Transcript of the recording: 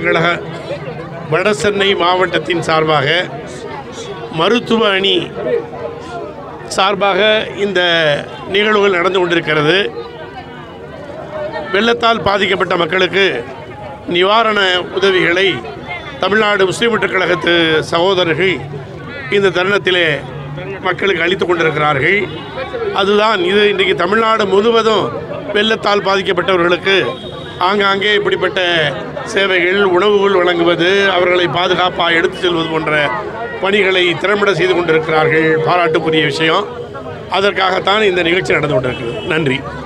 கழக வடசென்னை மாவட்டத்தின் சார்பாக மருத்துவ அணி சார்பாக இந்த நிகழ்வுகள் நடந்து கொண்டிருக்கிறது வெள்ளத்தால் பாதிக்கப்பட்ட மக்களுக்கு நிவாரண உதவிகளை தமிழ்நாடு முஸ்லீம் முன்னேற்றக் கழகத்து சகோதரர்கள் இந்த தருணத்திலே மக்களுக்கு அளித்து கொண்டிருக்கிறார்கள் அதுதான் இது இன்றைக்கு தமிழ்நாடு முழுவதும் வெள்ளத்தால் பாதிக்கப்பட்டவர்களுக்கு ஆங்காங்கே இப்படிப்பட்ட சேவைகள் உணவுகள் வழங்குவது அவர்களை பாதுகாப்பாக எடுத்து செல்வது போன்ற பணிகளை திறம்பட செய்து கொண்டிருக்கிறார்கள் பாராட்டுக்குரிய விஷயம் அதற்காகத்தான் இந்த நிகழ்ச்சி நடந்து கொண்டிருக்கிறது நன்றி